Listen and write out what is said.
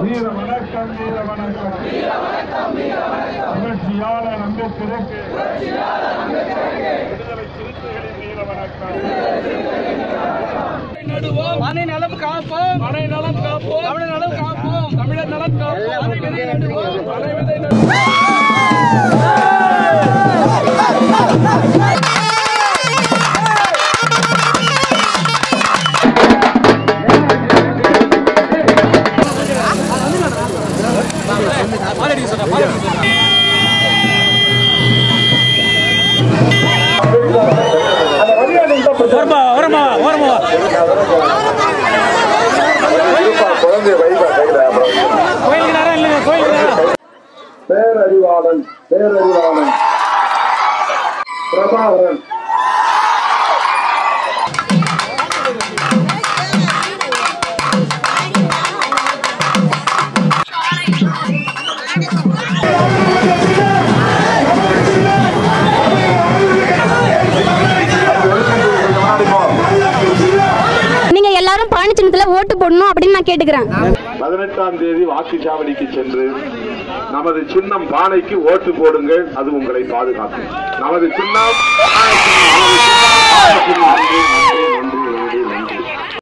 வீர வணக்கம் வீர வணக்கம் புரட்சியாளர் அம்பேத்கருக்கு விடுதலை சிறுத்தைகளின் வீர வணக்கம் மனை நலம் காப்போம் மனை நலம் காப்போம் தமிழர் நலம் காப்போம் தமிழர் நலம் காப்போம் மனை விதை நடுவோம் மனை விதை நடுவோம் பேரறிவாளன் பேரறிவாளன் பிரபாகரன் நீங்க எல்லாரும் பழனி சின்னத்துல ஓட்டு போடணும் அப்படின்னு நான் கேட்டுக்கிறேன் பதினெட்டாம் தேதி வாக்குச்சாவடிக்கு சென்று நமது சின்னம் பானைக்கு ஓட்டு போடுங்கள் அது உங்களை பாதுகாக்கும் நமது சின்னம் பானை சின்னம். நமது சின்னம் பானை சின்னம். நன்றி, நன்றி, நன்றி.